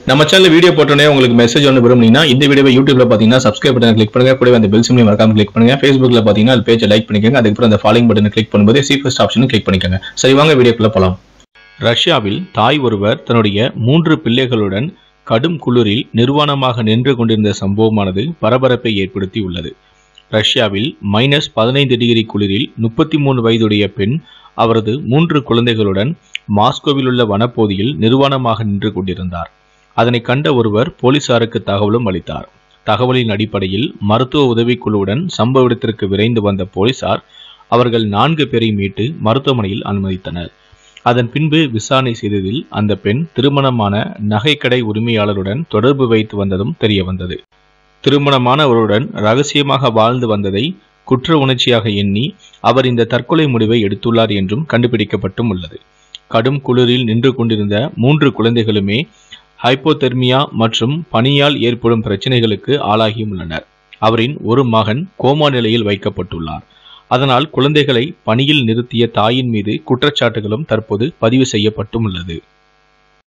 நம்ம channel video போட்டோன்னே உங்களுக்கு மெசேஜ் ஒன்று விரும்புனீங்கன்னா இந்த வீடியோவை யூடியூப்ல பார்த்தீங்கன்னா சப்ஸ்கிரைப் பட்டன் கிளிக் பண்ணுங்க கூடவே அந்த பெல் சிம்லையும் மறக்காம கிளிக் பண்ணுங்க ஃபேஸ்புக்ல பார்த்தீங்கன்னா அது பேஜை லைக் பண்ணிக்கோங்க அதுக்கப்புறம் அந்த ஃபாலோயிங் பட்டனை கிளிக் பண்ணும்போது சி ஃபர்ஸ்ட் ஆப்ஷனும் கிளிக் பண்ணிக்கோங்க சரி வாங்க வீடியோக்குள்ள போலாம் ரஷ்யாவில் தாய் ஒருவர் தன்னுடைய மூன்று பிள்ளைகளுடன் கடும் குளிரில் நிர்வாணமாக நின்று கொண்டிருந்த சம்பவமானது பரபரப்பை ஏற்படுத்தி உள்ளது ரஷ்யாவில் மைனஸ் பதினைந்து டிகிரி குளிரில் முப்பத்தி மூணு வயதுடைய பெண் அவரது மூன்று குழந்தைகளுடன் மாஸ்கோவில் உள்ள வனப்பகுதியில் நிர்வாணமாக நின்று கொண்டிருந்தார் அதனை கண்ட ஒருவர் போலீசாருக்கு தகவலும் அளித்தார் தகவலின் அடிப்படையில் மருத்துவ உதவிக்குழுவுடன் சம்பவ இடத்திற்கு விரைந்து வந்த போலீசார் அவர்கள் நான்கு பேரை மீட்டு மருத்துவமனையில் அனுமதித்தனர் அதன் பின்பு விசாரணை செய்ததில் அந்த பெண் திருமணமான நகைக்கடை உரிமையாளருடன் தொடர்பு வைத்து வந்ததும் தெரிய வந்தது திருமணமானவருடன் ரகசியமாக வாழ்ந்து வந்ததை குற்ற உணர்ச்சியாக எண்ணி அவர் இந்த தற்கொலை முடிவை எடுத்துள்ளார் என்றும் கண்டுபிடிக்கப்பட்டும் உள்ளது கடும் குளிரில் நின்று கொண்டிருந்த மூன்று குழந்தைகளுமே ஹைப்போதெர்மியா மற்றும் பனியால் ஏற்படும் பிரச்சனைகளுக்கு ஆளாகியுள்ளனர் அவரின் ஒரு மகன் கோமா நிலையில் வைக்கப்பட்டுள்ளார் அதனால் குழந்தைகளை பணியில் நிறுத்திய தாயின் மீது குற்றச்சாட்டுகளும் தற்போது பதிவு செய்யப்பட்டும் உள்ளது